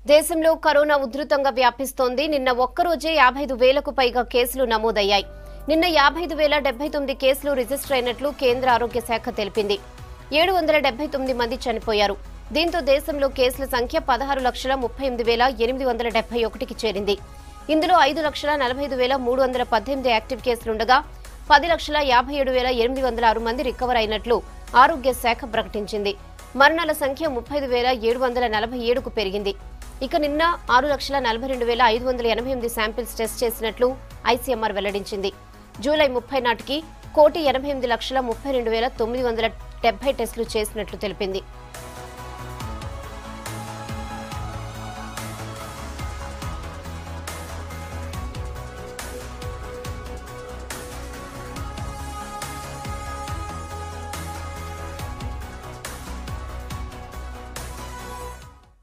దేశంలో కరోనా ఉధృతంగా వ్యాపిస్తోంది నిన్న ఒక్కరోజే యాభై ఐదు వేలకు పైగా కేసులు నమోదయ్యాయి నిన్న యాభై ఐదు వేల డెబ్బై తొమ్మిది కేసులు రిజిస్టర్ అయినట్లు కేంద్ర ఆరోగ్య శాఖ తెలిపింది ఏడు వందల డెబ్బై తొమ్మిది మంది చనిపోయారు దీంతో దేశంలో కేసుల సంఖ్య పదహారు లక్షల ముప్పై ఎనిమిది వేల ఎనిమిది వందల డెబ్బై ఒకటికి చేరింది ఇందులో ఐదు లక్షల నలభై ఐదు వేల మూడు వందల పద్దెనిమిది యాక్టివ్ కేసులుండగా పది లక్షల యాభై ఏడు వేల ఎనిమిది వందల ఆరు మంది రికవర్ అయినట్లు ఆరోగ్య శాఖ ప్రకటించింది మరణాల సంఖ్య ముప్పై ఐదు వేల ఏడు వందల నలభై ఏడుకు పెరిగింది ఇక నిన్న ఆరు లక్షల నలభై రెండు వేల ఐదు వందల ఎనభై ఎనిమిది శాంపిల్స్ టెస్ట్ చేసినట్లు ఐసీఎంఆర్ వెల్లడించింది జూలై ముప్పై నాటికి కోటి ఎనభై ఎనిమిది లక్షల ముప్పై రెండు వేల తొమ్మిది వందల డెబ్బై టెస్టులు చేసినట్లు తెలిపింది